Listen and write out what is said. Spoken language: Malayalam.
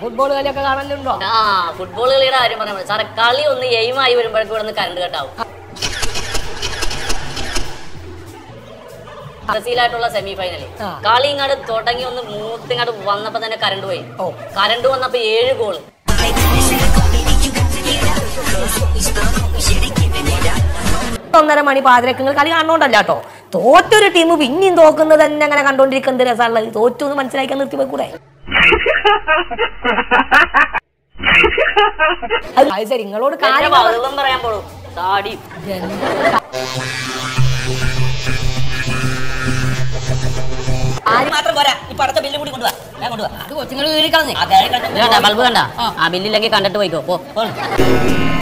ഫുട്ബോൾ കളിയൊക്കെ കാണലുണ്ടോ ആ ഫുട്ബോൾ കളിയുടെ കാര്യം പറയാൻ പറ്റും സാറേ കളി ഒന്ന് എയിമായി വരുമ്പോഴേക്കും ഇവിടെ നിന്ന് കറണ്ട് കട്ടാവും ബ്രസീലായിട്ടുള്ള സെമി ഫൈനല് ആ. കളി ഇങ്ങോട്ട് തുടങ്ങി ഒന്ന് മൂത്തിങ്ങോട്ട് വന്നപ്പോ തന്നെ കറണ്ട് പോയി ഓ. കറണ്ട് വന്നപ്പോ ഏഴ് ഗോള് ഒന്നര മണി പാതിരക്ക് നിങ്ങൾ കളി കാണുന്നോണ്ടല്ല കേട്ടോ തോറ്റൊരു ടീം പിന്നെയും തോക്കുന്നത് തന്നെ അങ്ങനെ കണ്ടോണ്ടിരിക്കുന്നത് രസമുള്ളത് തോറ്റു എന്ന് മനസ്സിലാക്കാൻ നിർത്തി വെക്കൂടെ അത് അത് ശരി നിങ്ങളോട് എന്റെ കാര്യങ്ങൾ പറ- വെള്ളം പറയാൻ പോളൂ താടി ആര് മാത്രം പോരാ ഇപ്പൊ അടുത്ത ബില്ല് കൂടി കൊണ്ടുപോവാ ഞാൻ കൊണ്ടുപോവാ അത് കൊച്ചുങ്ങൾ കീറിക്കളഞ്ഞേ ആ കേറി കണ്ടു ബൾബ് കണ്ട ആ ബില്ലില്ലെങ്കിൽ കണ്ടിട്ട് പോയിക്കോ പോ